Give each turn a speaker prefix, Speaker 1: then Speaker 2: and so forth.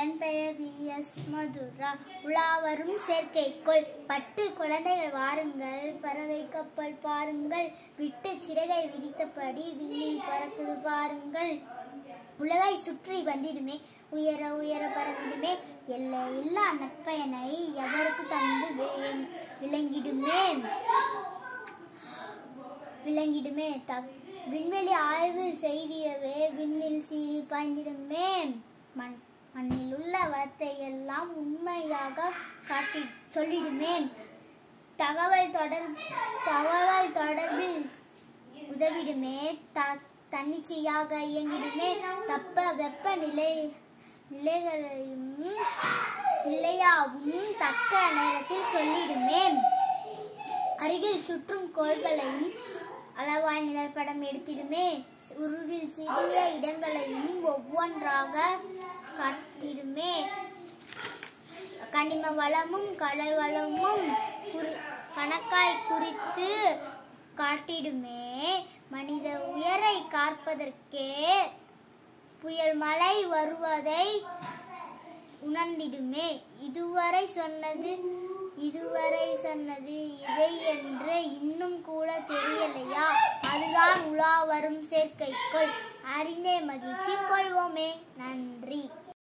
Speaker 1: என் பெயர் V S Madhura உலாவரும் செயற்கைக்குள் பட்டு குழந்தைகள் வாருங்கள் பறவை கப்பல் பாருங்கள் விட்டு சிறகை விரித்தபடி விண்ணில் பறக்குது பாருங்கள் உலகை சுற்றி வந்திடுமே உயர உயர பறந்திடுமே எல்லை இல்லா நற்பயனை எவருக்கு தந்து வே- விளங்கிடுமே விளங்கிடுமே தக் விண்வெளி ஆய்வு செய்தியவே விண்ணில் சீறி பாய்ந்திடுமே மண் மண்ணில் உள்ள வளத்தை எல்லாம் உண்மையாக காட்டி சொல்லிடுமே தகவல் தொடர் தகவல் தொடர்பில் உதவிடுமே த தன்னிச்சையாக இயங்கிடுமே தப்ப வெப்ப நிலை நிலைகளையும் நிலையாவும் தக்க நேரத்தில் சொல்லிடுமே அருகில் சுற்றும் கோள்களையும் அளவாய் நிழற்படம் எடுத்திடுமே உருவில் சிறிய இடங்களையும் ஒவ்வொன்றாக காட்டிடுமே கனிம வளமும் கடல் வளமும் குறி கணக்காய் குறித்து காட்டிடுமே மனித உயரை காப்பதற்கே புயல் மழை வருவதை உணர்ந்திடுமே இதுவரை சொன்னது இதுவரை சொன்னது இதை என்று இன்னும் கூட தெரியலையா அதுதான் உலா வரும் சேர்க்கைக்குள் அறிந்தே மகிழ்ச்சி கொள்வோமே நன்றி